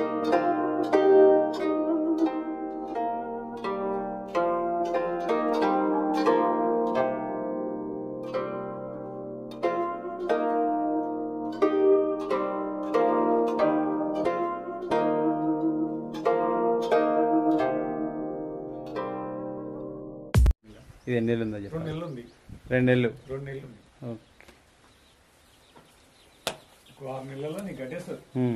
ఇది ఎన్ని నెలలు ఉందో రెండు చెప్పండి నెలలు ఉంది రెండు నెలలు రెండు నెలలు ఉంది ఓకే ఇంకో ఆరు నెలల్లో నీకు కట్టేస్తుంది మ్మ్.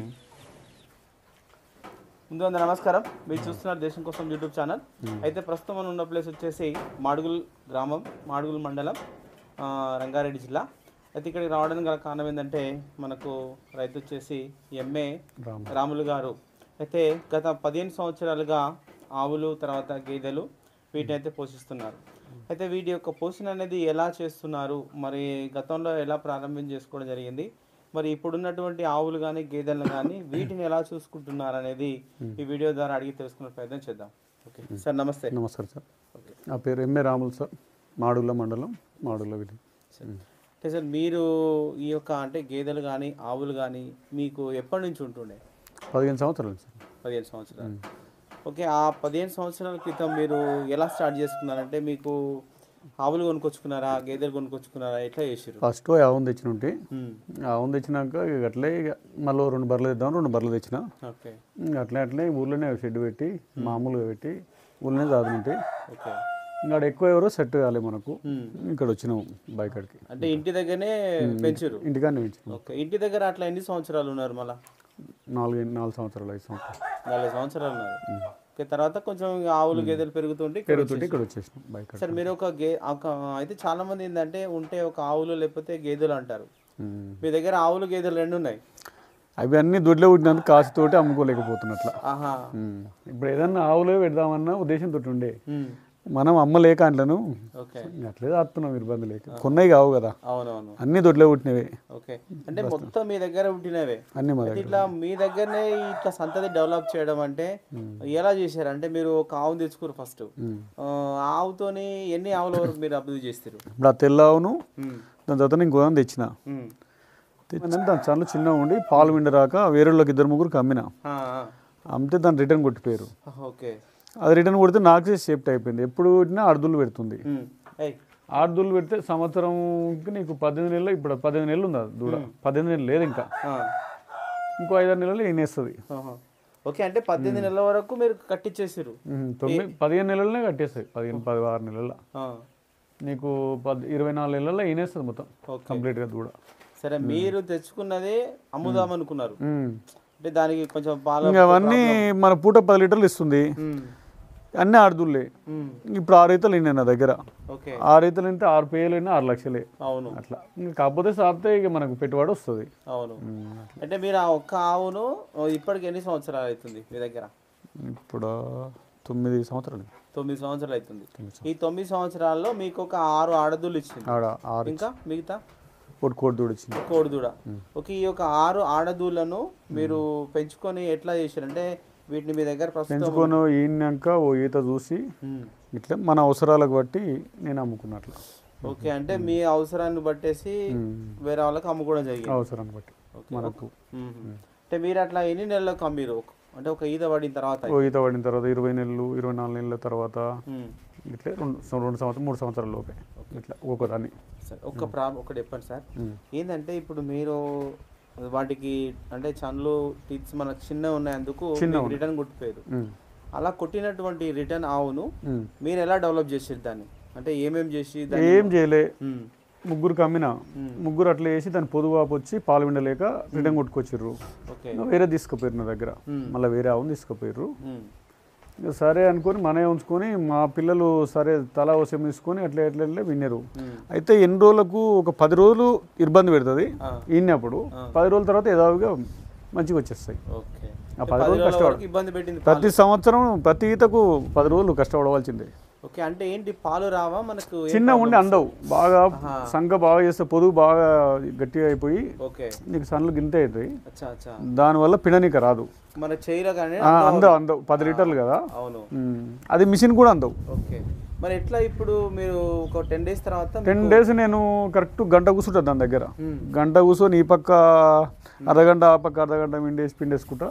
ముందుగా నమస్కారం మీరు చూస్తున్నారు దేశం కోసం యూట్యూబ్ ఛానల్ అయితే ప్రస్తుతం మనం ఉన్న ప్లేస్ వచ్చేసి మాడుగుల్ గ్రామం మాడుగుల్ మండలం ఆ, రంగారెడ్డి జిల్లా అయితే ఇక్కడికి రావడానికి గల కారణం ఏంటంటే మనకు రైతు వచ్చేసి ఎంఏ రాములు గారు అయితే గత పదిహేను సంవత్సరాలుగా ఆవులు తర్వాత గేదెలు వీటిని అయితే పోషిస్తున్నారు అయితే వీటి యొక్క పోషణ అనేది ఎలా చేస్తున్నారు మరి గతంలో ఎలా ప్రారంభం చేసుకోవడం జరిగింది మరి ఇప్పుడున్నటువంటి ఆవులు కానీ గేదెలను కానీ వీటిని ఎలా చూసుకుంటున్నారు అనేది ఈ వీడియో ద్వారా అడిగి తెలుసుకునే ప్రయత్నం చేద్దాం ఓకే సార్ నమస్తే నమస్కారం సార్ నా పేరు ఎంఏ రాములు సార్ మాడుగుల మండలం మాడుగుల విలేజ్ అంటే సార్ మీరు ఈ యొక్క అంటే గేదెలు కానీ ఆవులు కానీ మీకు ఎప్పటి నుంచి ఉంటుండే పదిహేను సంవత్సరాలు సార్ పదిహేను సంవత్సరాలు ఓకే ఆ పదిహేను సంవత్సరాల క్రితం మీరు ఎలా స్టార్ట్ చేసుకున్నారంటే మీకు ఆవులు కొనుక్కొచ్చుకున్నారా గేదెలు కొనుక్కొచ్చుకున్నారా ఎట్లా చేసారు ఫస్ట్ ఆవును తెచ్చిన ఉంటే ఆవును తెచ్చినాక ఇక అట్లే ఇక మళ్ళీ రెండు బర్రెలు తెద్దాం రెండు బర్రెలు తెచ్చిన ఓకే ఇంక అట్లే అట్లే ఊళ్ళోనే షెడ్ పెట్టి మామూలుగా పెట్టి ఊళ్ళోనే చదువుంటాయి ఓకే ఇంకా ఆడ ఎక్కువ ఎవరో సెట్ కాలే మనకు ఇక్కడ వచ్చినాం బైక్ కాడికి అంటే ఇంటి దగ్గరనే పెంచారు ఇంటికాడనే పెంచినాం ఓకే ఇంటి దగ్గర అట్లా ఎన్ని సంవత్సరాలు ఉన్నారు మళ్ళా నాలుగు నాలుగు సంవత్సరాలు ఐదు సంవత్సరాలు నాలుగు సంవత్సరాలు ఉన్నారు ఓకే తర్వాత కొంచెం ఇంకా ఆవులు గేదెలు పెరుగుతుంటే ఇక్కడ పెరుగుతుంటే ఇక్కడ వచ్చేసినాం బైక్ కాడికి సార్ మీరు ఒక గే ఒక అయితే చాలా మంది ఏంటంటే ఉంటే ఒక ఆవులు లేకపోతే గేదెలు అంటారు ఉమ్. మీ దగ్గర ఆవులు గేదెలు రెండు ఉన్నాయి అవి అన్నీ దొడ్లో పుట్టినందుకు కాసుతోటి అమ్ముకోలేకపోతున్నట్లా ఆహా ఉమ్. ఇప్పుడు ఏదన్నా ఆవులే పెడదామన్న ఉద్దేశంతో ఉండే ఉమ్. మనం అమ్మలేక అంట్లను ఓకే అట్లే ఆడుతున్నాం ఇబ్బంది లేక కొన్నవి కావు కదా అవునవును అన్ని దొడ్లో పుట్టినవే ఓకే అంటే మొత్తం మీ దగ్గర పుట్టినవే అన్ని మా అయితే దగ్గర ఇట్లా మీ దగ్గరనే ఇట్లా సంతతి డెవలప్ చేయడం అంటే ఎలా చేశారు అంటే మీరు ఒక ఆవును తెచ్చుకోరు ఫస్ట్ ఉమ్. ఆవుతోని ఎన్ని ఆవుల వరకు మీరు అభివృద్ధి చేస్తారు ఇప్పుడు ఆ తెల్ల ఆవును దాని తర్వాత ఇంకో దాన్ని తెచ్చిన ఉమ్. తెచ్చిన దాని చాలా చిన్నగా ఉండి పాలు విండరాక వేరేళ్ళకి ఇద్దరు ముగ్గురికి అమ్మిన ఆ, ఆ. అమ్మితే దాన్ని రిటర్న్ కొట్టిపోయారు ఓకే అది రిటర్న్ కొడితే నాకు షేప్ట్ అయిపోయింది ఎప్పుడు కొట్టినా అర్ధులు పెడుతుంది ఉమ్. ఏయ్. ఆర్దులు పెడితే సంవత్సరంకి నీకు పద్దెనిమిది నెలలు ఇప్పుడు పద్దెనిమిది నెలలు ఉంది అది దూడ పద్దెనిమిది నెలలు లేదు ఇంకా ఆ. ఇంకో ఐదారు నెలలు ఈనేస్తుంది ఆహా. ఓకే అంటే పద్దెనిమిది నెలల వరకు మీరు కట్టించేసారు తొమ్మిది పదిహేను నెలలనే కట్టేస్తాయి పదిహేను పదహారు నెలల నీకు పద్ ఇరవై నాలుగు నెలల్లో ఈనేస్తుంది మొత్తం ఓకే. కంప్లీట్గా దూడ సరే మీరు తెచ్చుకున్నదే అమ్ముదాం అనుకున్నారు ఉమ్. అంటే దానికి కొంచెం పాల ఇంకా అవన్నీ మన పూట పది లీటర్లు ఇస్తుంది ఉమ్. అన్నీ ఆడుదులే ఉమ్. ఇప్పుడు ఆరు ఈతలు అయినాయి నా దగ్గర ఓకే ఆరు ఈతలు అయితే ఆరు పేలు అయినా ఆరు లక్షలే అవును అట్లా ఇంకా కాకపోతే సాపితే ఇక మనకు పెట్టుబడి వస్తుంది అవును అంటే మీరు ఆ ఒక్క ఆవును ఇప్పటికి ఎన్ని సంవత్సరాలు అవుతుంది మీ దగ్గర ఇప్పుడు తొమ్మిది సంవత్సరాలు తొమ్మిది సంవత్సరాలు అవుతుంది ఈ తొమ్మిది సంవత్సరాల్లో మీకు ఒక ఆరు ఆడదులు ఇచ్చింది ఆడ ఆరు ఇంకా మిగతా కోటి కోటి దూడ వచ్చింది కోడిదూడ ఓకే ఈ యొక్క ఆరు ఆడదూలను మీరు పెంచుకొని ఎట్లా చేశారు అంటే వీటిని మీ దగ్గర ప్రస్తుతం పెంచుకొని ఈనాక ఓ ఈత చూసి ఉమ్. ఇట్లా మన అవసరాలకు బట్టి నేను అమ్ముకున్నట్లు ఓకే అంటే మీ అవసరాన్ని బట్టేసి వేరే వాళ్ళకి అమ్ముకోవడం జరిగింది అవసరాన్ని బట్టి మనకు మ్మ్. అంటే మీరు అట్లా ఎన్ని నెలలకు అమ్మిరు అంటే ఒక ఈత పడిన తర్వాత ఓ ఈత పడిన తర్వాత ఇరవై నెలలు ఇరవై నాలుగు నెలల తర్వాత మ్మ్. ఇట్లా రెండు సం- రెండు సంవత్సరం మూడు సంవత్సరాల లోపే ఇట్లా ఒక్కొక్కదాన్ని సరే ఒక్క ప్రాబ్ ఒకటి చెప్పండి సార్ ఏంటంటే ఇప్పుడు మీరు వాటికి అంటే చన్లు టీత్స్ మనకు చిన్న ఉన్నందుకు రిటర్న్ కొట్టిపోయారు ఉమ్. అలా కొట్టినటువంటి రిటర్న్ ఆవును ఉమ్. మీరు ఎలా డెవలప్ చేసారు దాన్ని అంటే ఏమేం చేసి దాన్ని ఏం చేయలే మ్మ్. ముగ్గురికి అమ్మిన ముగ్గురు అట్లా వేసి దాని పొదుగు వాపు వచ్చి పాలు విండలేక రిటర్న్ కొట్టుకొచ్చిర్రు ఓకే ఇంకా వేరే తీసుకుపోయారు నా దగ్గర మళ్ళీ వేరే ఆవును తీసుకుపోయారు మ్మ్. ఇక సరే అనుకొని మనే ఉంచుకొని మా పిల్లలు సరే తలా వసం తీసుకొని అట్లా ఎట్లా ఎట్లా విన్నారు అయితే ఎన్ని రోజులకు ఒక పది రోజులు ఇబ్బంది పెడుతుంది ఈనప్పుడు పది రోజుల తర్వాత యథావిగా మంచిగా వచ్చేస్తాయి ఓకే ఆ పది పది రోజులు రోజుల కష్టపడ వరకు ఇబ్బంది పెట్టింది ప్రతి సంవత్సరం ప్రతి ఈతకు పది రోజులు కష్టపడవలసిందే ఓకే అంటే ఏంటి పాలు రావా మనకు ఏం చిన్న ఉండి అందవు బాగా సంఖ బాగా చేస్తే పొదుగు బాగా గట్టిగా అయిపోయి ఓకే నీకు సన్లు గింత అవుతాయి అచ్చా అచ్చా దానివల్ల పిడనీక రాదు మన చైలో కానీ ఆ, అందవు అందవు పది లీటర్లు కదా అవును ఉమ్. అది మిషన్ కూడా అందవు ఓకే మరి ఎట్లా ఇప్పుడు మీరు ఒక టెన్ డేస్ తర్వాత టెన్ డేస్ నేను కరెక్ట్ గంట కూర్చుంటా దాని దగ్గర గంట కూర్చొని ఈ పక్క అర్ధగంట ఆ పక్క అర్ధగంట పిండేసి పిండేసుకుంటా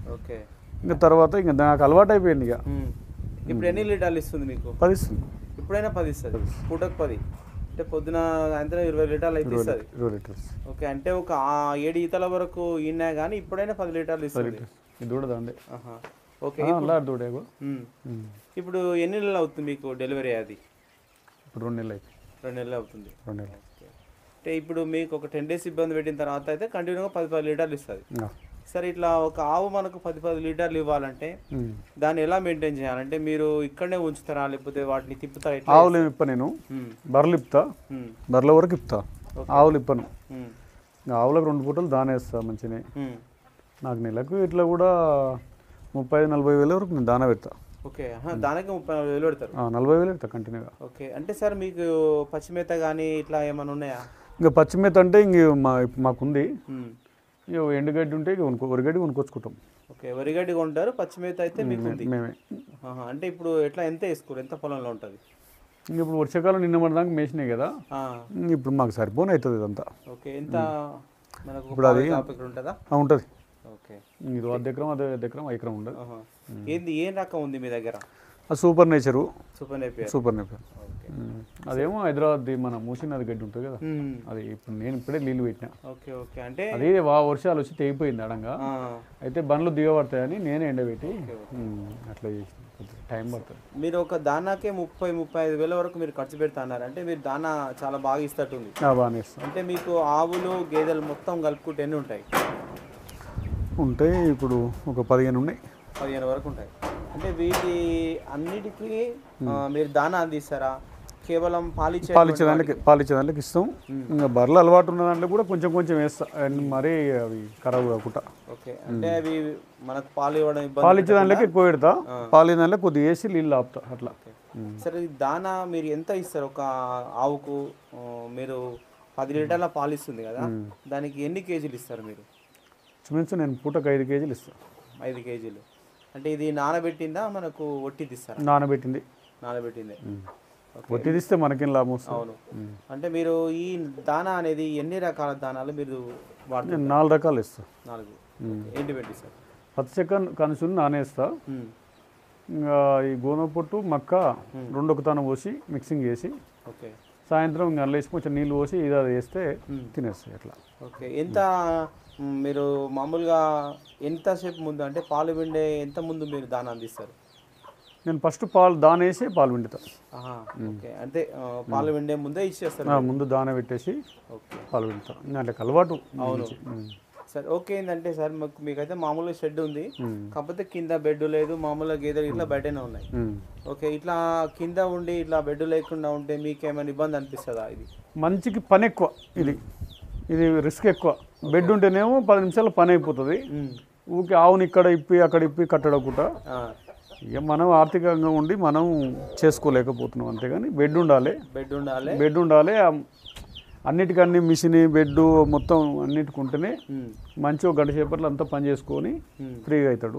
ఓకే ఇంకా తర్వాత ఇంకా నాకు అలవాటు అయిపోయింది ఇక ఉమ్. ఇప్పుడు ఎన్ని లీటర్లు ఇస్తుంది మీకు పది ఇస్తుంది ఇప్పుడైనా పది ఇస్తుంది పూటకు పది అంటే పొద్దున సాయంత్రం ఇరవై లీటర్లు అయితే ఇరవై ఇస్తుంది ఇరవై లీటర్స్ ఓకే అంటే ఒక ఆ ఏడు ఈతల వరకు ఈనా కానీ ఇప్పుడైనా పది లీటర్లు పది ఇస్తుంది లీటర్స్ ఇది దూడదండి ఆహా. ఓకే అలా దూడేగో ఉమ్. ఇప్పుడు ఎన్ని నెలలు అవుతుంది మీకు డెలివరీ అది ఇప్పుడు రెండు నెలలు అయిపోయి రెండు నెలలు అవుతుంది రెండు నెలలు ఓకే. అంటే ఇప్పుడు మీకు ఒక టెన్ డేస్ ఇబ్బంది పెట్టిన తర్వాత అయితే కంటిన్యూగా పది పది లీటర్లు ఇస్తుంది ఇంకా. సరే ఇట్లా ఒక ఆవు మనకు పది పది లీటర్లు ఇవ్వాలంటే ఉమ్. దాన్ని ఎలా మెయింటైన్ చేయాలంటే మీరు ఇక్కడనే ఉంచుతారా లేకపోతే వాటిని తిప్పుతారా ఎట్లా ఆవులు ఏమి ఇప్ప నేను ఉమ్. బర్రెలు ఇప్తా ఉమ్. బర్రెల వరకు ఇప్తా ఆవులు ఇప్పను ఉమ్. ఇంకా ఆవులకు రెండు పూటలు దానే వేస్తా మంచిగా ఉమ్. నాకు నెలకు ఇట్లా కూడా ముప్పై ఐదు నలభై వేల వరకు నేను దాన పెడతా ఓకే ఆహా, దానికి ముప్పై నాలుగు వేలు పెడతారు ఆ, నలభై వేలు పెడతా కంటిన్యూగా ఓకే అంటే సార్ మీకు పచ్చిమేత కానీ ఇట్లా ఏమైనా ఉన్నాయా ఇంకా పచ్చిమేత అంటే ఇంక మా మాకుంది ఉమ్. ఇక ఎండుగడ్డి ఉంటే ఇక కొనుక్కో వరిగడ్డి కొనుక్కొచ్చుకుంటాం ఓకే వరిగడ్డి కొంటారు పచ్చిమేత అయితే మీకు ఉంది మేమే ఆహా, అంటే ఇప్పుడు ఎట్లా ఎంత వేసుకోరు ఎంత పొలంలో ఉంటుంది ఇంక ఇప్పుడు వర్షాకాలం నిన్న మన దాకా మేసినాయి కదా ఆ, ఇంక ఇప్పుడు మాకు సరిపోని అవుతుంది ఇదంతా ఓకే ఎంత మనకు ఇప్పుడు అది- పావు ఇక్కడ ఉంటుందా ఆ, ఉంటుంది ఓకే ఇది అర్ధ ఎకరం అదే అర్ధ ఎకరం ఎకరం ఉండదు ఆహా. ఏంది ఏం రకం ఉంది మీ దగ్గర ఆ super nature super napier super nature okay అదేమో హైదరాబాద్ మన మూసినది గడ్డి ఉంటుంది కదా ఉమ్. అది ఇప్పుడు నేను ఇప్పుడే నీళ్ళు పెట్టిన ఓకే ఓకే అంటే అది వా వర్షాలు వచ్చి తెగిపోయింది అడంగా ఆ, అయితే బండ్లు దిగబడతాయని నేనే ఎండబెట్టి ఉమ్, అట్లా చేసిన కొద్దిగా టైం పడుతుంది మీరు ఒక దానాకే ముప్పై ముప్పై ఐదు వేల వరకు మీరు ఖర్చు పెడతాన్నారు అంటే మీరు దానా చాలా బాగా ఇస్తట్టుంది ఆ, బాగానే ఇస్తాం అంటే మీకు ఆవులు గేదెలు మొత్తం కలుపుకుంటే ఎన్ని ఉంటాయి ఉంటాయి ఇప్పుడు ఒక పదిహేను ఉన్నాయి పదిహేను వరకు ఉంటాయి అంటే వీటి అన్నిటికీ ఆ, మీరు దానా అందిస్తారా కేవలం పాలిచ్చే పాలిచ్చే దాంట్లోకి పాలిచ్చే దాంట్లోకి ఇస్తాం ఇంకా బర్రెలు అలవాటు ఉన్న దాంట్లో కూడా కొంచెం కొంచెం వేస్తా అండ్ మరీ అవి ఖరాబ్ కాకుండా ఓకే అంటే అవి మనకు పాలు ఇవ్వడం ఇబ్బంది పాలిచ్చే దాంట్లోకి ఎక్కువ పెడతా పాలి దాంట్లో కొద్దిగా వేసి నీళ్ళు ఆపుతా అట్లా సరే ఈ దానా మీరు ఎంత ఇస్తారు ఒక ఆవుకు ఆ, మీరు పది లీటర్ల పాలు ఇస్తుంది కదా దానికి ఎన్ని కేజీలు ఇస్తారు మీరు చుమించు నేను పూటకు ఐదు కేజీలు ఇస్తాను ఐదు కేజీలు అంటే ఇది నానబెట్టిందా మనకు ఒట్టిది ఇస్తారా నానబెట్టింది నానబెట్టింది ఒత్తిది ఇస్తే మనకేం లాభం వస్తుంది అవును అంటే మీరు ఈ దానా అనేది ఎన్ని రకాల దానాలు మీరు వాడుతున్నారు నేను నాలుగు రకాలు ఇస్తాను నాలుగు ఏంటి పెట్టి సార్ పచ్చి చెక్క కనుసుని నానేస్తా ఇంకా ఈ గోధుమ పొట్టు మక్క రెండు ఒక తాను పోసి మిక్సింగ్ చేసి ఓకే సాయంత్రం ఇంకా అందులో వేసి కొంచెం నీళ్ళు పోసి ఇది అది వేస్తే తినేస్తాయి అట్లా ఓకే ఎంత మ్, మీరు మామూలుగా ఎంతసేపు ముందు అంటే పాలు పిండే ఎంత ముందు మీరు దానా అందిస్తారు నేను ఫస్ట్ పాలు దాన వేసి పాలు పిండుతా ఆహా, ఓకే అంటే ఆ, పాలు పిండే ముందే ఇచ్చేస్తారు ఆ, ముందు దాన పెట్టేసి ఓకే పాలు పిండుతా ఇంకా అట్లా అలవాటు అవును ఉమ్. సార్ ఓకే ఏంటంటే సార్ మాకు మీకైతే మామూలుగా షెడ్ ఉంది కాకపోతే కింద బెడ్ లేదు మామూలుగా గేదెలు ఇట్లా బయటనే ఉన్నాయి ఉమ్. ఓకే ఇట్లా కింద ఉండి ఇట్లా బెడ్ లేకుండా ఉంటే మీకు ఏమైనా ఇబ్బంది అనిపిస్తుందా ఇది మంచికి పని ఎక్కువ ఇది ఇది రిస్క్ ఎక్కువ బెడ్ ఉంటేనేమో పది నిమిషాలు పని అయిపోతుంది ఊరికి ఆవుని ఇక్కడ ఇప్పి అక్కడ ఇప్పి కట్టడకుండా ఆ, ఇక మనం ఆర్థికంగా ఉండి మనం చేసుకోలేకపోతున్నాం అంతేగాని బెడ్ ఉండాలి బెడ్ ఉండాలి బెడ్ ఉండాలి ఆ అన్నిటికన్నీ మిషన్ బెడ్ మొత్తం అన్నిటికి ఉంటేనే ఉమ్, మంచి ఒక గంట సేపట్లో అంతా పని చేసుకొని ఉమ్, ఫ్రీగా అవుతాడు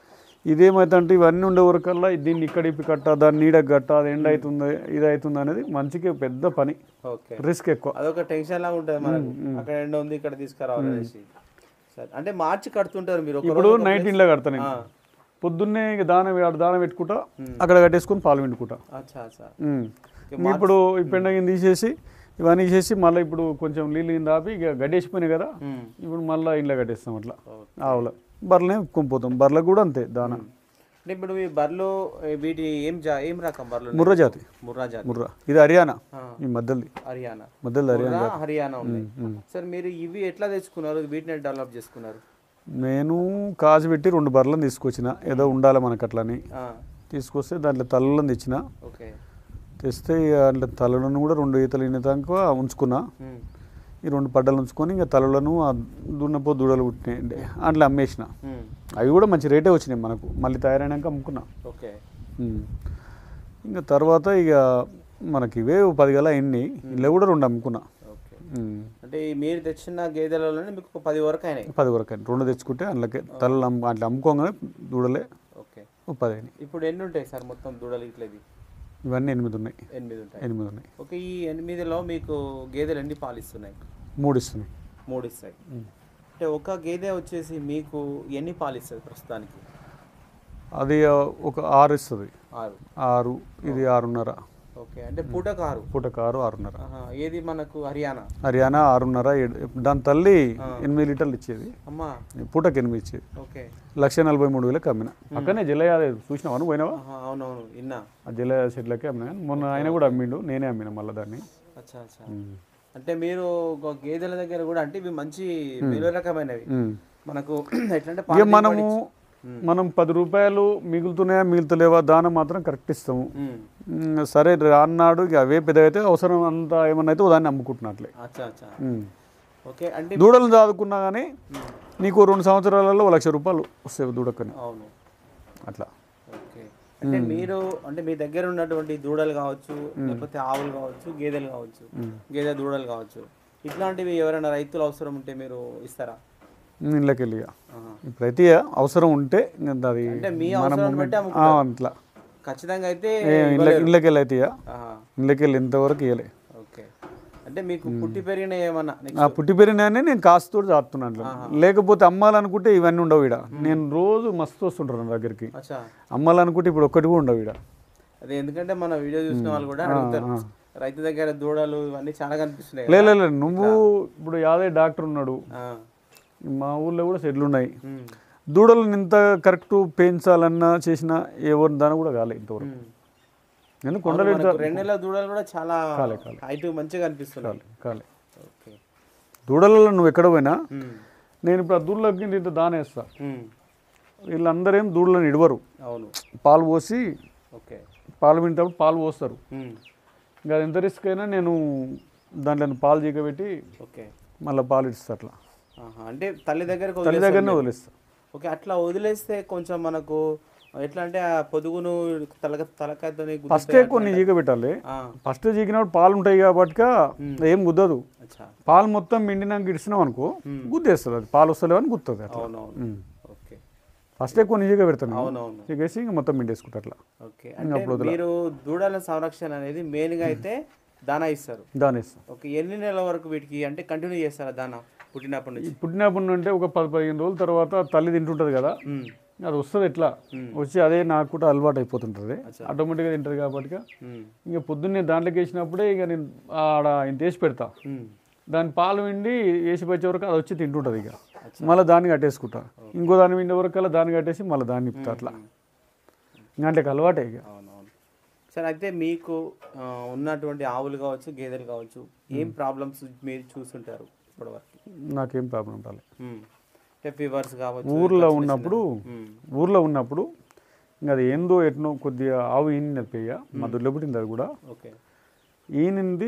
ఇదేమైతే ఇవన్నీ ఉండే వరకల్లా దీన్ని ఇక్కడ ఇప్పి కట్ట దాన్ని నీడకు కట్ట అది ఎండ అవుతుంది ఇది అవుతుంది అనేది మంచికి పెద్ద పని ఓకే రిస్క్ ఎక్కువ అదొక టెన్షన్ లాగా ఉంటుంది మనకు అక్కడ ఎండ ఉంది ఇక్కడ తీసుకురావాలి అనేసి సరే అంటే మార్చి కడుతుంటారు మీరు ఒక ఇప్పుడు రోజు ఒక నైట్ place- ఇంట్లో కడతా నేను ఆ, పొద్దున్నే ఇక దాన ఆడ దాన పెట్టుకుంటా అక్కడ కట్టేసుకొని పాలు పిండుకుంటా అచ్చా అచ్చా ఉమ్. ఇంక ఇప్పుడు ఈ పెండగిని తీసేసి ఇవన్నీ తీసేసి మళ్ళీ ఇప్పుడు కొంచెం నీళ్ళు కింద ఆపి ఇక గడ్డేసిపోయినాయి కదా ఉమ్, ఇప్పుడు మళ్ళీ ఇంట్లో కట్టేస్తాం అట్లా ఓకే. ఆవుల బర్రెలే కొంపోతాం బర్రెలకు కూడా అంతే దాన అంటే ఇప్పుడు ఈ బర్రెలు ఏ, వీటి ఏం జా ఏం రకం బర్రెలు ముర్ర జాతి ముర్రా జాతి ముర్రా ఇది హర్యానా ఆ, ఈ మధ్యలో హర్యానా మధ్యలో హర్యానా ముర్రా హర్యానా ఉంది ఉమ్. సార్ మీరు ఇవి ఎట్లా తెచ్చుకున్నారు వీటిని డెవలప్ చేసుకున్నారు నేను కాజు పెట్టి రెండు బర్రెలను తీసుకొచ్చిన ఏదో ఉండాలి మనకు అట్లని ఆ, తీసుకొస్తే దాంట్లో తలలను తెచ్చిన ఓకే తెస్తే ఇక దాంట్లో తలలను కూడా రెండు ఈతలు ఇనేదాకా ఉంచుకున్నా ఉమ్, ఈ రెండు పడ్డలు ఉంచుకొని ఇంకా తలలను ఆ దున్నపో దూడలు పుట్టినాయి అట్లా అమ్మేసిన ఉమ్, అవి కూడా మంచి రేటే వచ్చినాయి మనకు మళ్ళీ తయారైనాక అమ్ముకున్నా ఓకే ఉమ్. ఇంకా తర్వాత ఇక మనకి ఇవే ఓ పది గల ఎన్ని ఇలా కూడా రెండు అమ్ముకున్నా ఓకే ఉమ్. అంటే ఈ మీరు తెచ్చిన గేదెలలోనే మీకు ఒక పది వరకు అయినాయి పది వరకు అయినాయి రెండు తెచ్చుకుంటే అందులోకి తలలు అమ్ము అట్లా అమ్ముకోగానే దూడలే ఓకే ఓ పది అయినాయి ఇప్పుడు ఎన్ని ఉంటాయి సార్ మొత్తం దూడలు ఇట్లా ఇది ఇవన్నీ ఎనిమిది ఉన్నాయి ఎనిమిది ఉంటాయి ఎనిమిది ఉన్నాయి ఓకే ఈ ఎనిమిదిలో మీకు గేదెలు ఎన్ని పాలు ఇస్తున్నాయి మూడు ఇస్తున్నాయి మూడు ఇస్తాయి అంటే ఒక గేదె వచ్చేసి మీకు ఎన్ని పాలు ఇస్తుంది ప్రస్తుతానికి అది ఆ, ఒక ఆరు ఇస్తుంది ఆరు ఆరు ఇది ఆరున్నర ఓకే అంటే పూటకు ఆరు పూటకు ఆరు ఆరున్నర ఆహా, ఏది మనకు హర్యానా హర్యానా ఆరున్నర ఏడు దాని తల్లి ఎనిమిది లీటర్లు ఇచ్చేది అమ్మా పూటకి ఎనిమిది ఇచ్చేది ఓకే లక్ష నలభై మూడు వేలకు అమ్మిన పక్కనే జిల్లయాదే చూసినావా నువ్వు పోయినావా ఆహా, అవునవును ఇన్నా ఆ జిల్లయా సెట్లకే అమ్మిన కానీ మొన్న ఆయన కూడా అమ్మిండు నేనే అమ్మిన మళ్ళీ దాన్ని అచ్చా అచ్చా అంటే మీరు ఒక గేదెల దగ్గర కూడా అంటే ఇవి మంచి విలువ రకమైనవి ఉమ్. మనకు ఎట్లంటే ఇక పాలు మనము మనం పది రూపాయలు మిగులుతున్నాయా మిగులుతలేవా దానం మాత్రం కరెక్ట్ ఇస్తాము ఉమ్, ఉమ్, సరే రాన్నాడు ఇక అవే పెద్దగైతే అవసరం అంత ఏమన్నా అయితే దాన్ని అమ్ముకుంటున్నట్లే అచ్చా అచ్చా ఉమ్. ఓకే అంటే దూడలను చదువుకున్నా కానీ నీకు రెండు సంవత్సరాలలో ఓ లక్ష రూపాయలు వస్తాయి దూడకని అవును అట్లా ఓకే అంటే మీరు అంటే మీ దగ్గర ఉన్నటువంటి దూడలు కావచ్చు లేకపోతే ఆవులు కావచ్చు గేదెలు కావచ్చు గేదె దూడలు కావచ్చు ఇట్లాంటివి ఎవరైనా రైతులు అవసరం ఉంటే మీరు ఇస్తారా ఇళ్ళకి వెళ్ళి ఇక. ఆహా. ప్రతి అవసరం ఉంటే ఇంకా అది అంటే మీ మన అవసరాన్ని బట్టి moment- అమ్ముకుంటారు. ఆ, అట్లా ఖచ్చితంగా అయితే ఏ, ఇళ్ళకి ఇళ్ళకి వెళ్ళి అయితే ఇక. ఆహా, ఇళ్ళకి వెళ్ళి ఇంతవరకు ఇవ్వలే ఓకే అంటే మీకు పుట్టి పెరిగిన ఏమన్నా ఆ నెక్స్ట్ పుట్టి పెరిగినానే నేను కాస్తుతో చాస్తున్నాను లేకపోతే అమ్మాలనుకుంటే ఇవన్నీ ఉండవు ఇడ నేను రోజు మస్తు వస్తుంటాను నా దగ్గరికి అచ్చా అమ్మాలనుకుంటే ఇప్పుడు ఒక్కటి కూడా ఉండవు ఇడ అదే ఎందుకంటే మన వీడియో చూసిన వాళ్ళు కూడా అడుగుతారు రైతు దగ్గర దూడలు ఇవన్నీ చాలా కనిపిస్తున్నాయి లే కదా. లే, లే, నువ్వు ఇప్పుడు యాదే డాక్టర్ ఉన్నాడు ఆ, మా ఊళ్ళో కూడా సెట్లు ఉన్నాయి ఉమ్, దూడలను ఇంత కరెక్ట్ పెంచాలన్నా చేసినా ఎవరి దాని కూడా కాలే ఇంతవరకు ఉమ్. నేను కొండలు మనకు రెండు నెలల దూడలు కూడా చాలా హైట్ మంచిగా కనిపిస్తున్నాయి కాలే ఓకే దూడలలో నువ్వు ఎక్కడ పోయినా ఉమ్, నేను ఇప్పుడు ఆ దూడలకి ఇంత దానేస్తా ఉమ్, వీళ్ళందరేం దూడలను ఇడవరు అవును పాలు పోసి ఓకే పాలు వింటప్పుడు పాలు పోస్తారు ఉమ్, ఇంకా అది ఎంత రిస్క్ అయినా నేను దాంట్లో పాలు చీకబెట్టి ఓకే మళ్ళీ పాలు ఇస్తా అట్లా ఆహా, అంటే తల్లి దగ్గరకు తల్లి వదిలేస్తారు దగ్గరనే మీరు. వదిలేస్తా ఓకే అట్లా వదిలేస్తే కొంచెం మనకు ఎట్లా అంటే ఆ పొదుగును తలక తలకాయతో ఫస్టే కొన్ని చీక పెట్టాలి ఫస్ట్ చీకినప్పుడు పాలు ఉంటాయి కాబట్టి ఏం గుద్దదు అచ్చా పాలు మొత్తం మిండినాక ఇడిచినాం అనుకో గుద్దేస్తుంది అది పాలు వస్తలేవు అని గుర్తుంది అట్లా అవునవును ఉమ్. ఓకే ఫస్టే కొన్ని చీక పెడతాను అవునవును చీకేసి ఇంకా మొత్తం మిండేసుకుంటా అట్లా ఓకే అంటే మీరు దూడల సంరక్షణ అనేది మెయిన్గా అయితే దానా ఇస్తారు దాని ఇస్తాం ఓకే ఎన్ని నెలల వరకు వీటికి అంటే కంటిన్యూ చేస్తారా దానా పుట్టినప్పటి నుంచి పుట్టినప్పటి నుండి ఒక పది పదిహేను రోజుల తర్వాత తల్లి తింటుంటుంది కదా ఉమ్, అది వస్తుంది ఎట్లా వచ్చి అదే నాకు కూడా అలవాటు అయిపోతుంటుంది ఆటోమేటిక్గా తింటుంది కాబట్టి ఉమ్, ఇంకా పొద్దున్నే దాంట్లోకి వేసినప్పుడే ఇక నేను ఆడ ఇంత వేసి పెడతా ఉమ్, దాని పాలు విండి వేసి వచ్చే వరకు అది వచ్చి తింటుంటుంది ఇక మళ్ళీ దాన్ని కట్టేసుకుంటా ఇంకో దాన్ని విండే వరకు అలా దాన్ని కట్టేసి మళ్ళీ దాన్ని ఇప్పుతా అట్లా ఇంకా అంటే అలవాటే ఇక అవునవును సరే అయితే మీకు ఆ, ఉన్నటువంటి ఆవులు కావచ్చు గేదెలు కావచ్చు ఏం ప్రాబ్లమ్స్ మీరు చూస్తుంటారు ఇప్పటివరకు నాకేం ప్రాబ్లం రాలేదు ఉమ్, అంటే ఫీవర్స్ కావచ్చు ఊర్లో ఉన్నప్పుడు ఉమ్, ఊర్లో ఉన్నప్పుడు ఇంకా అది ఏందో ఎట్నో కొద్దిగా ఆవు ఈనింది పెయ్య మా దొడ్లో పుట్టింది అది కూడా ఓకే ఈనింది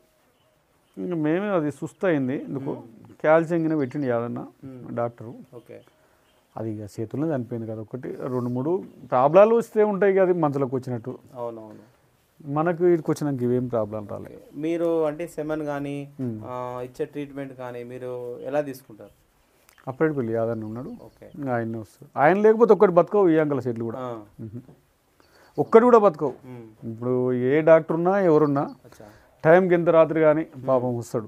ఇంకా మేమే అది సుస్థ అయింది ఎందుకు కాల్షియం గిన పెట్టింది యాదన్న డాక్టరు ఓకే అది ఇక చేతుల్లో చనిపోయింది కదా ఒకటి రెండు మూడు ప్రాబ్లాలు వస్తే ఉంటాయి కదా మంచులకు వచ్చినట్టు అవునవును మనకు వీటికి వచ్చినాక ఇవేం ప్రాబ్లం రాలేదు ఓకే. మీరు అంటే సెమన్ కానీ ఇచ్చే ట్రీట్మెంట్ కానీ మీరు ఎలా తీసుకుంటారు అప్పటి పెళ్ళి యాదన్న ఉన్నాడు ఓకే ఇంకా ఆయన వస్తాడు ఆయన లేకపోతే ఒక్కటి బతకవు ఈ అంకల సెట్లు కూడా ఆ, ఒక్కటి కూడా బతకవు ఉమ్, ఇప్పుడు ఏ డాక్టర్ ఉన్నా ఎవరున్నా అచ్చా టైంకి ఎంత రాత్రి కానీ పాపం వస్తాడు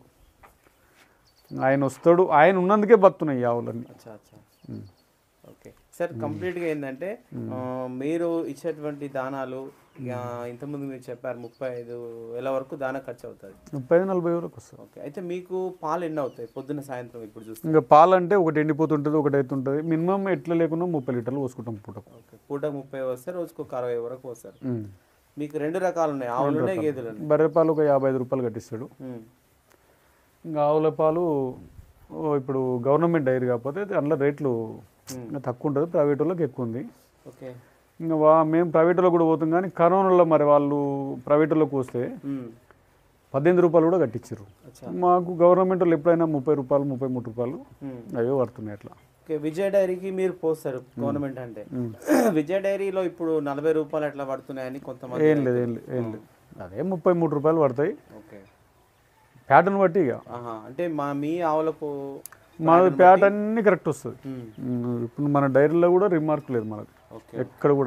ఆయన వస్తాడు ఆయన ఉన్నందుకే బతున్నాయి ఈ ఆవులన్నీ అచ్చా అచ్చా ఓకే సార్ కంప్లీట్గా ఏంటంటే ఆ, మీరు ఇచ్చేటువంటి దానాలు ఇక ఇంతకుముందు మీరు చెప్పారు ముప్పై ఐదు వేల వరకు దానా ఖర్చు అవుతుంది ముప్పై ఐదు నలభై వరకు వస్తుంది ఓకే అయితే మీకు పాలు ఎన్ని అవుతాయి పొద్దున్న సాయంత్రం ఇప్పుడు చూస్తే ఇంకా పాలు అంటే ఒకటి ఎండిపోతుంటుంది ఒకటి అవుతుంటుంది మినిమం ఎట్లా లేకుండా ముప్పై లీటర్లు పోసుకుంటాం పూటకు ఓకే పూటకు ముప్పై వస్తే రోజుకు ఒక అరవై వరకు వస్తారు మీకు రెండు రకాలు ఉన్నాయి ఆవులు ఉన్నాయి గేదెలు ఉన్నాయి బర్రె పాలు ఒక యాభై ఐదు రూపాయలు కట్టిస్తాడు ఉమ్, ఇంకా ఆవుల పాలు ఓ ఇప్పుడు గవర్నమెంట్ డైరీ కాకపోతే అందులో రేట్లు ఇంకా తక్కువ ఉంటుంది ప్రైవేట్ వాళ్ళకి ఎక్కువ ఉంది ఓకే ఇంకా వా మేము ప్రైవేట్ వాళ్ళకి కూడా పోతాం కానీ కరోనాలో మరి వాళ్ళు ప్రైవేట్ వాళ్ళకి వస్తే ఉమ్, పద్దెనిమిది రూపాయలు కూడా కట్టించారు అచ్చా మాకు గవర్నమెంట్ వాళ్ళు ఎప్పుడైనా ముప్పై రూపాయలు ముప్పై మూడు రూపాయలు ఉమ్. అవే పడుతున్నాయి అట్లా ఓకే విజయ డైరీకి మీరు పోస్తారు గవర్నమెంట్ అంటే విజయ డైరీలో ఇప్పుడు నలభై రూపాయలు అట్లా పడుతున్నాయని కొంతమంది ఏం లేదు ఏం లేదు ఏం లేదు అదే ముప్పై మూడు రూపాయలు పడతాయి ఓకే ప్యాటర్న్ బట్టి ఇక ఆహా అంటే మా మీ ఆవులకు మన ప్యాట్ అన్ని కరెక్ట్ వస్తుంది ఉమ్, ఉమ్, ఇప్పుడు మన డైరీలో కూడా రిమార్క్ లేదు మనకి ఓకే ఎక్కడ కూడా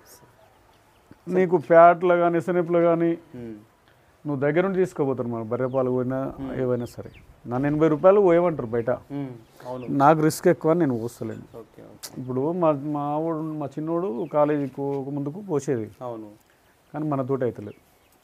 నీకు ప్యాట్లో కానీ ఎసనెప్లో కానీ ఉమ్, నువ్వు దగ్గర నుండి తీసుకోపోతారు మన బర్రె పాలు పోయినా ఏవైనా సరే నన్ను ఎనభై రూపాయలు పోయమంటారు బయట ఉమ్, అవును నాకు రిస్క్ ఎక్కువ అని నేను పోస్తలేను ఓకే ఓకే ఇప్పుడు మా మా వాడు మా చిన్నోడు కాలేజీకి ఒక ముందుకు పోసేది అవును కానీ మన తోటి అవుతలేదు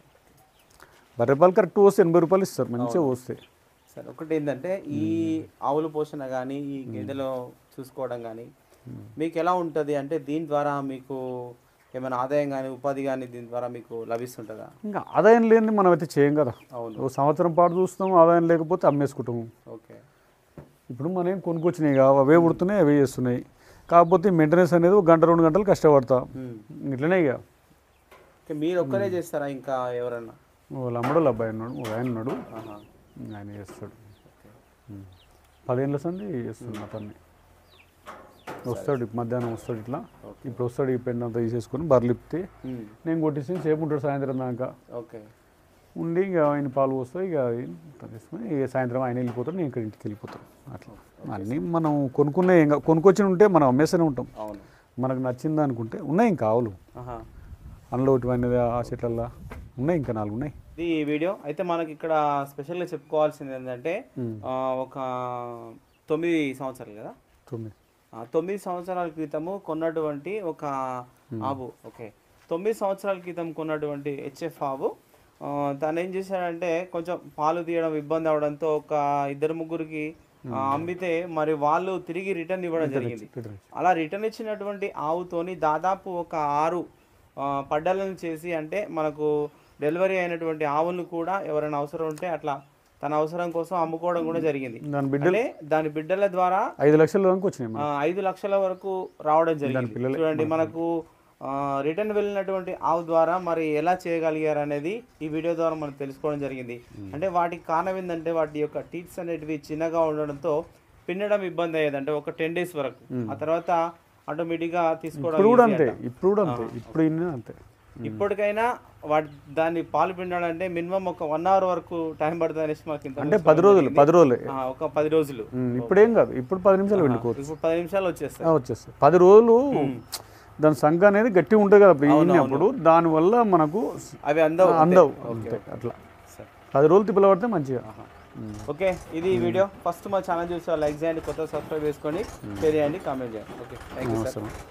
బర్రె పాలు కరెక్ట్ పోస్తే ఎనభై రూపాయలు ఇస్తారు మంచిగా పోస్తే సరే ఒకటి ఏంటంటే ఈ ఆవుల పోషణ కానీ ఈ గేదెలు చూసుకోవడం కానీ మీకు ఎలా ఉంటుంది అంటే దీని ద్వారా మీకు ఏమైనా ఆదాయం కానీ ఉపాధి కానీ దీని ద్వారా మీకు లభిస్తుంటుందా ఇంకా ఆదాయం లేనిది మనం అయితే చేయం కదా అవును ఓ సంవత్సరం పాటు చూస్తాం ఆదాయం లేకపోతే అమ్మేసుకుంటాము ఓకే ఇప్పుడు మనం ఏం కొనుక్కొచ్చినాయి కావు అవే పుడుతున్నాయి అవే చేస్తున్నాయి కాకపోతే మెయింటెనెన్స్ అనేది ఒక గంట రెండు గంటలు కష్టపడతా ఉమ్. ఇట్లనే ఇక ఓకే, మీరు ఒక్కరే చేస్తారా ఇంకా ఎవరన్నా వాళ్ళ అమ్మడు అబ్బాయి ఉన్నాడు ఒక ఆయన ఉన్నాడు ఆహా. ఆయన చేస్తాడు ఉం. పదేళ్ళ సంది చేస్తున్నాడు అతన్ని వస్తాడు ఇప్పుడు మధ్యాహ్నం వస్తాడు ఇట్లా ఇప్పుడు వస్తాడు ఈ పెండ్ అంతా తీసేసుకొని బర్లిప్తే ఉమ్. నేను కొట్టేసి సేపు ఉంటాడు సాయంత్రం దాకా ఓకే ఉండి ఇక ఆయన పాలు పోస్తాయి ఇక ఇంత తీసుకొని ఇక సాయంత్రం ఆయన వెళ్ళిపోతాడు నేను ఇక్కడ ఇంటికి వెళ్ళిపోతాను అట్లా అన్నీ మనం కొనుక్కునే ఇంకా కొనుక్కొచ్చి ఉంటే మనం అమ్మేస్తూనే ఉంటాం అవును మనకు నచ్చింది అనుకుంటే ఉన్నాయి ఇంకా ఆవులు ఆహా అందులో ఒకటి అనేది ఆ చెట్లల్లో ఉన్నాయి ఇంకా నాలుగు ఉన్నాయి ఇది ఈ వీడియో అయితే మనకి ఇక్కడ స్పెషల్గా చెప్పుకోవాల్సింది ఏంటంటే ఉమ్. ఆ, ఒక తొమ్మిది సంవత్సరాలు కదా తొమ్మిది ఆ, తొమ్మిది సంవత్సరాల క్రితము కొన్నటువంటి ఒక ఆవు ఓకే తొమ్మిది సంవత్సరాల క్రితం కొన్నటువంటి హెచ్ఎఫ్ ఆవు ఆ, తను ఏం చేశాడంటే కొంచెం పాలు తీయడం ఇబ్బంది అవడంతో ఒక ఇద్దరు ముగ్గురికి ఆ, అమ్మితే మరి వాళ్ళు తిరిగి రిటర్న్ ఇవ్వడం జరిగింది రిటర్న్ అలా రిటర్న్ ఇచ్చినటువంటి ఆవుతోని దాదాపు ఒక ఆరు ఆ, పడ్డలను చేసి అంటే మనకు డెలివరీ అయినటువంటి ఆవులను కూడా ఎవరైనా అవసరం ఉంటే అట్లా తన అవసరం కోసం అమ్ముకోవడం కూడా జరిగింది దాని బిడ్డ అంటే దాని బిడ్డల ద్వారా ఐదు లక్షల దాకా వచ్చినాయి ఆ, మనకి. ఐదు లక్షల వరకు రావడం జరిగింది పిల్లలే చూడండి మనకు రిటర్న్ వెళ్ళినటువంటి ఆవు ద్వారా మరి ఎలా చేయగలిగారు అనేది ఈ వీడియో ద్వారా మనం తెలుసుకోవడం జరిగింది అంటే వాటికి కారణం ఏంటంటే వాటి యొక్క టీట్స్ అనేటివి చిన్నగా ఉండడంతో పిండడం ఇబ్బంది అయ్యేది అంటే ఒక టెన్ డేస్ వరకు ఆ తర్వాత ఆటోమేటిక్గా తీసుకోవడం ఇప్పుడు కూడా easy అంతే అంట. ఇప్పుడు కూడా అంతే ఇప్పుడు ఇన్ని అంతే ఇప్పటికైనా వాటి దాన్ని పాలు పిండాలంటే మినిమం ఒక వన్ అవర్ వరకు టైం పడుతుంది అనేసి మాకు ఇంత అంటే పది రోజులు పది రోజులే ఆ, ఒక పది రోజులు ఉమ్, ఇప్పుడేం కాదు ఇప్పుడు పది నిమిషాలు వెళ్ళిపోవచ్చు ఇప్పుడు పది నిమిషాలు వచ్చేస్తాయి ఆ, వచ్చేస్తాయి పది రోజులు దాని సంఘ అనేది గట్టిగా ఉంటుంది కదా ఇప్పుడు ఈనినప్పుడు దానివల్ల మనకు అవి అందవు అందవు అంతే అట్లా సరే. పది రోజులు తిప్పలు పడితే మంచిగా ఓకే ఇది ఈ వీడియో ఫస్ట్ మా ఛానల్ చూసి లైక్ చేయండి కొత్త సబ్స్క్రైబ్ చేసుకోండి షేర్ చేయండి కామెంట్ చేయండి ఓకే థ్యాంక్ యూ సార్ అవసరం